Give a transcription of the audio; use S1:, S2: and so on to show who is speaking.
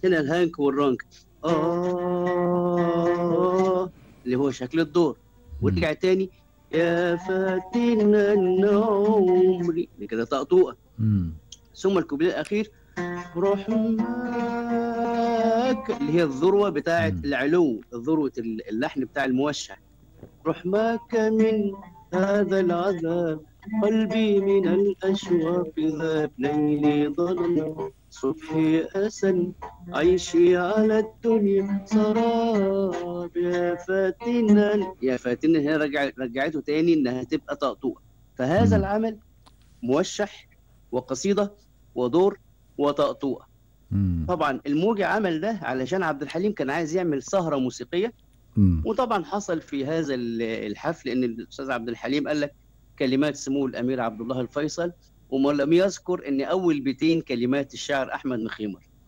S1: هنا الهانك والرانك آه اللي هو شكل الدور ورجع تاني يا فاتنا عمري دي كده طقطوقة
S2: مم.
S1: ثم الكوبليه الأخير رحماك اللي هي الذروة بتاعة
S2: مم.
S1: العلو ذروة اللحن بتاع الموشح رحماك من هذا العذاب قلبي من الأشواق ذاب ليلي ظلم صبحي أسن عيشي على الدنيا سراب يا فاتنا يا فاتنا هي رجع رجعته تاني إنها تبقى طقطوقة فهذا
S2: مم.
S1: العمل موشح وقصيدة ودور وطقطوقة
S2: مم.
S1: طبعا الموجي عمل ده علشان عبد الحليم كان عايز يعمل سهرة موسيقية
S2: مم.
S1: وطبعا حصل في هذا ال- الحفل ان الاستاذ عبد الحليم قال لك كلمات سمو الامير عبد الله الفيصل وما لم يذكر ان اول بيتين كلمات الشاعر احمد مخيمر